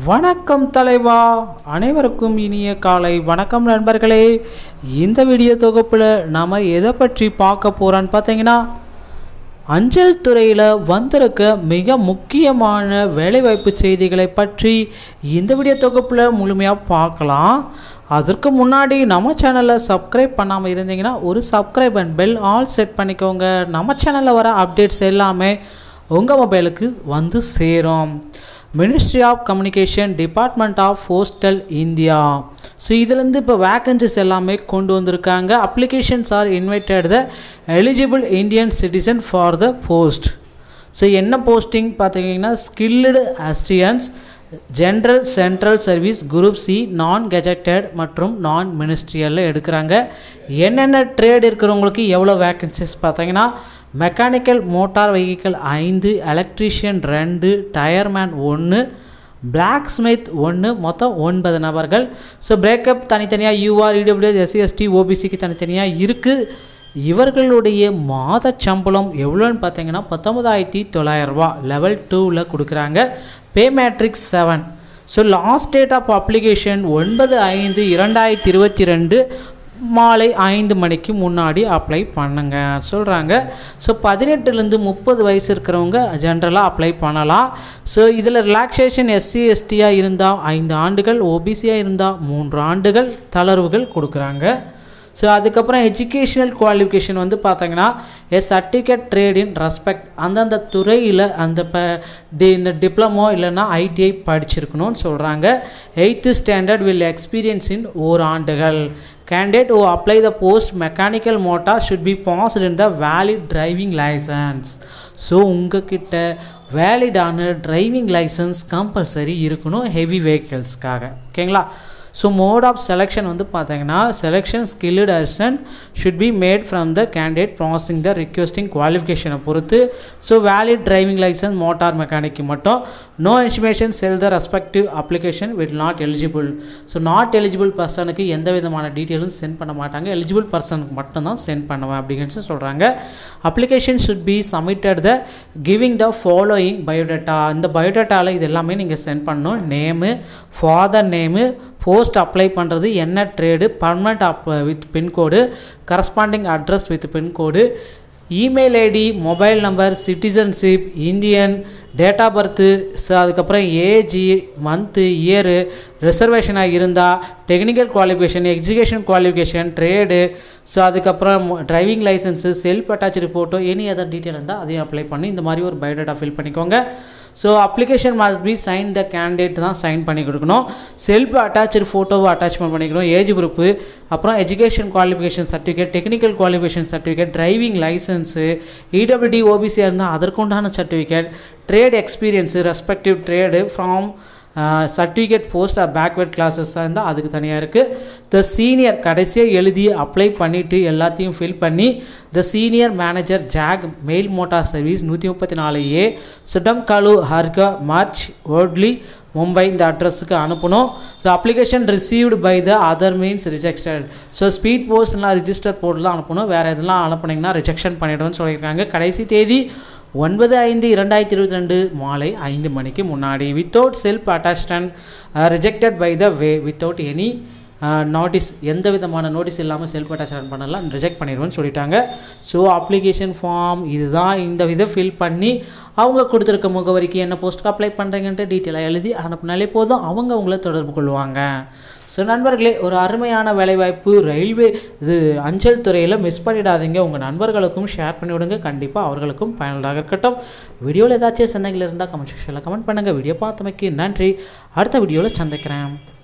வணக்கம் தலைவா அனைவருக்கும் இனிய காலை வணக்கம் நண்பர்களே இந்த வீடியோ தொகுப்பில் நாம் எதை பற்றி பார்க்க போகிறோன்னு பார்த்தீங்கன்னா அஞ்சல் துறையில் வந்திருக்க மிக முக்கியமான வேலைவாய்ப்பு செய்திகளை பற்றி இந்த வீடியோ தொகுப்பில் முழுமையாக பார்க்கலாம் அதற்கு முன்னாடி நம்ம சேனலை சப்ஸ்கிரைப் பண்ணாமல் இருந்தீங்கன்னா ஒரு subscribe and bell all set பண்ணிக்கோங்க நம்ம சேனலில் வர அப்டேட்ஸ் எல்லாமே உங்கள் மொபைலுக்கு வந்து சேரும் ministry of communication department of postal India so இதுலேருந்து இப்போ வேக்கன்சிஸ் எல்லாமே கொண்டு வந்திருக்காங்க applications are invited the eligible Indian citizen for the post so என்ன போஸ்டிங் பார்த்தீங்கன்னா skilled artisans general central service group C non gazetted மற்றும் நான் மினிஸ்ட்ரியலில் எடுக்கிறாங்க என்னென்ன ட்ரேட் இருக்கிறவங்களுக்கு எவ்வளோ வேக்கன்சிஸ் பார்த்தீங்கன்னா மெக்கானிக்கல் மோட்டார் வெஹிக்கிள் ஐந்து எலக்ட்ரீஷியன் ரெண்டு டயர்மேன் ஒன்று பிளாக் ஸ்மித் ஒன்று மொத்தம் ஒன்பது நபர்கள் ஸோ பிரேக்கப் தனித்தனியாக யூஆர் இடபிள்யூஎஸ் எஸ்சி எஸ்டி ஓபிசிக்கு தனித்தனியாக இருக்குது இவர்களுடைய மாத சம்பளம் எவ்வளோன்னு பார்த்தீங்கன்னா பத்தொன்பதாயிரத்தி தொள்ளாயிரரூபா லெவல் டூவில் கொடுக்குறாங்க pay matrix seven so last date of application ஒன்பது ஐந்து இரண்டாயிரத்தி இருபத்தி ரெண்டு மாலை ஐந்து மணிக்கு முன்னாடி அப்ளை பண்ணுங்க சொல்கிறாங்க ஸோ பதினெட்டுலேருந்து முப்பது வயசு இருக்கிறவங்க ஜென்ரலாக அப்ளை பண்ணலாம் ஸோ இதில் ரிலாக்ஸேஷன் எஸ்சி எஸ்டியாக இருந்தால் ஐந்து ஆண்டுகள் ஓபிசியாக இருந்தால் மூன்று ஆண்டுகள் தளர்வுகள் கொடுக்குறாங்க ஸோ அதுக்கப்புறம் எஜுகேஷனல் குவாலிஃபிகேஷன் வந்து பார்த்தீங்கன்னா a certificate trade in respect அந்தந்த துறையில் அந்த இப்போ டி இந்த டிப்ளமோ இல்லைன்னா ஐடிஐ படிச்சிருக்கணும்னு சொல்கிறாங்க eighth standard will experience in ஓர் ஆண்டுகள் candidate who apply the post mechanical motor should be passed in the valid driving license so உங்ககிட்ட வேலிடான டிரைவிங் லைசன்ஸ் கம்பல்சரி இருக்கணும் ஹெவி வெஹிக்கிள்ஸ்க்காக ஓகேங்களா ஸோ மோட் ஆஃப் செலெக்ஷன் வந்து பார்த்தீங்கன்னா selection skilled artisan should be made from the candidate possessing the requesting குவாலிஃபிகேஷனை பொறுத்து so valid driving license motor மெக்கானிக்கு மட்டும் no information sell the respective application with not eligible so not eligible பர்சனுக்கு எந்த விதமான டீட்டெயிலும் சென்ட் பண்ண மாட்டாங்க எலிஜிபிள் பர்சனுக்கு மட்டும்தான் சென்ட் பண்ணுவேன் அப்படிங்கிறது சொல்கிறாங்க application should be submitted the giving the following biodata இந்த பயோடேட்டாவில் இது எல்லாமே நீங்கள் சென்ட் பண்ணணும் name father name post apply பண்ணுறது என்ன trade permanent up with pincode correspondence address with pincode email ID mobile number citizenship Indian date of birth so அதுக்கப்புறம் age month year ரிசர்வேஷனாக இருந்தால் technical qualification education qualification trade so அதுக்கப்புறம் driving license self attach photo any other detail இருந்தால் அதையும் apply பண்ணி இந்த மாதிரி ஒரு பயோடேட்டா ஃபில் பண்ணிக்கோங்க so application must be sign the candidate தான் சைன் பண்ணி கொடுக்கணும் செல்ஃப் அட்டாச்சு ஃபோட்டோவை அட்டாச்மெண்ட் பண்ணிக்கணும் ஏஜ் குரூப்பு அப்புறம் education qualification certificate technical qualification certificate driving license EWD ஓபிசியாக இருந்தால் அதற்குண்டான certificate trade experience respective trade from certificate post or backward கிளாஸஸாக இருந்தால் அதுக்கு தனியாக இருக்குது த சீனியர் கடைசியாக எழுதி அப்ளை பண்ணிவிட்டு எல்லாத்தையும் ஃபில் பண்ணி த சீனியர் மேனேஜர் ஜாக் மெயில் மோட்டார் சர்வீஸ் நூற்றி முப்பத்தி நாலு ஏ சுடம் காலு ஹர்கா மார்ச் ஓட்லி மும்பை இந்த அட்ரஸுக்கு அனுப்பணும் the application received by the other means rejected so speed போஸ்ட்லாம் ரிஜிஸ்டர் போர்ட்டில் அனுப்பணும் வேறு எதெல்லாம் அனுப்புனீங்கன்னா ரிஜெக்ஷன் பண்ணிவிடும்னு சொல்லியிருக்காங்க கடைசி தேதி ஒன்பது ஐந்து இரண்டாயிரத்தி இருபத்தி ரெண்டு மாலை ஐந்து மணிக்கு முன்னாடி without self attachment rejected by the way without any notice எந்த விதமான நோட்டீஸ் இல்லாமல் செல்ஃப் அட்டாச்மெண்ட் பண்ணலாம் ரிஜெக்ட் பண்ணிடுவேன்னு சொல்லிட்டாங்க ஸோ அப்ளிகேஷன் ஃபார்ம் இதுதான் இந்த இதை ஃபில் பண்ணி அவங்க கொடுத்துருக்க முகவரிக்கு என்ன போஸ்ட்டுக்கு அப்ளை பண்ணுறீங்கன்ட்டு டீட்டெயிலாக எழுதி அனுப்புனாலே போதும் அவங்க உங்களை தொடர்பு கொள்வாங்க ஸோ நண்பர்களே ஒரு அருமையான வேலைவாய்ப்பு ரயில்வே இது அஞ்சல் துறையில் மிஸ் பண்ணிடாதீங்க உங்கள் நண்பர்களுக்கும் ஷேர் பண்ணி விடுங்க கண்டிப்பாக அவர்களுக்கும் பயனுள்ளதாக இருக்கட்டும் வீடியோவில் ஏதாச்சும் சந்தேகங்கள் இருந்தால் கமெண்ட் செக்ஷனில் கமெண்ட் பண்ணுங்கள் வீடியோ பார்த்தமைக்கு நன்றி அடுத்த வீடியோவில் சந்திக்கிறேன்